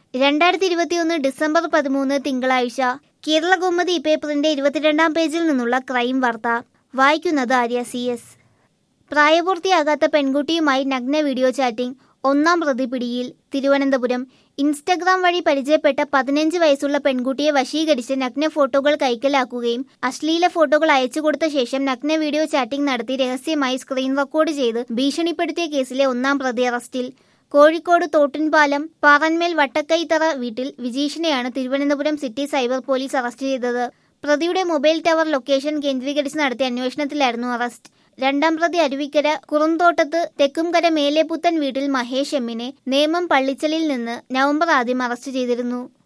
രണ്ടായിരത്തി ഇരുപത്തിയൊന്ന് ഡിസംബർ പതിമൂന്ന് തിങ്കളാഴ്ച കേരള കൗമുദി പേപ്പറിന്റെ ഇരുപത്തിരണ്ടാം പേജിൽ നിന്നുള്ള ക്രൈം വാർത്ത വായിക്കുന്നത് ആര്യ സി എസ് പ്രായപൂർത്തിയാകാത്ത പെൺകുട്ടിയുമായി നഗ്ന വീഡിയോ ചാറ്റിംഗ് ഒന്നാം പ്രതി പിടിയിൽ തിരുവനന്തപുരം ഇൻസ്റ്റഗ്രാം വഴി പരിചയപ്പെട്ട പതിനഞ്ച് വയസ്സുള്ള പെൺകുട്ടിയെ വശീകരിച്ച് നഗ്ന ഫോട്ടോകൾ കൈക്കലാക്കുകയും അശ്ലീല ഫോട്ടോകൾ അയച്ചു കൊടുത്ത ശേഷം നഗ്ന വീഡിയോ ചാറ്റിംഗ് നടത്തി രഹസ്യമായി സ്ക്രീൻ റെക്കോർഡ് ചെയ്ത് ഭീഷണിപ്പെടുത്തിയ കേസിലെ ഒന്നാം പ്രതി അറസ്റ്റിൽ കോഴിക്കോട് തോട്ടിൻപാലം പാറന്മേൽ വട്ടക്കൈത്തറ വീട്ടിൽ വിജീഷിനെയാണ് Thiruvananthapuram city cyber police arrest ചെയ്തത് പ്രതിയുടെ മൊബൈൽ ടവർ ലൊക്കേഷൻ കേന്ദ്രീകരിച്ച് നടത്തിയ അന്വേഷണത്തിലായിരുന്നു അറസ്റ്റ് രണ്ടാം പ്രതി അരുവിക്കര കുറുന്തോട്ടത്ത് തെക്കുംകര മേലേപുത്തൻ വീട്ടിൽ മഹേഷ് എമ്മിനെ നേമം പള്ളിച്ചലിൽ നിന്ന് നവംബർ ആദ്യം അറസ്റ്റ് ചെയ്തിരുന്നു